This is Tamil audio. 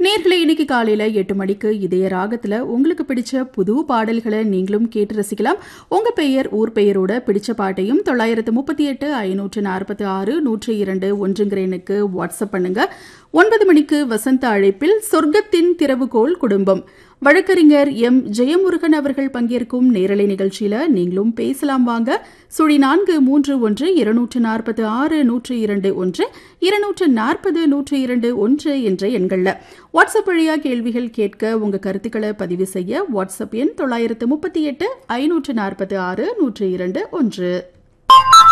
நேர்களை இன்னைக்கு காலையில எட்டு மணிக்கு இதய ராகத்துல உங்களுக்கு பிடிச்ச புது பாடல்களை நீங்களும் கேட்டு ரசிக்கலாம் உங்க பெயர் ஊர் பெயரோட பிடிச்ச பாட்டையும் தொள்ளாயிரத்து முப்பத்தி எட்டு ஐநூற்று நாற்பத்தி ஆறு நூற்றி இரண்டு ஒன்றுங்கிற எண்ணுக்கு வாட்ஸ்அப் பண்ணுங்க ஒன்பது மணிக்கு வசந்த அழைப்பில் சொர்க்கத்தின் திறவுகோல் குடும்பம் வழக்கறிஞர் எம் ஜெயமுருகன் அவர்கள் பங்கேற்கும் நேரலை நிகழ்ச்சியில நீங்களும் பேசலாம் வாங்க சுழி நான்கு மூன்று ஒன்று இருநூற்று நாற்பது ஆறு நூற்று இரண்டு ஒன்று இருநூற்று நாற்பது நூற்று இரண்டு ஒன்று என்ற எண்கள்ல வாட்ஸ்அப் வழியா கேள்விகள் கேட்க உங்க கருத்துக்களை பதிவு செய்ய வாட்ஸ்அப் எண் தொள்ளாயிரத்து முப்பத்தி எட்டு ஐநூற்று நாற்பது ஆறு நூற்று இரண்டு ஒன்று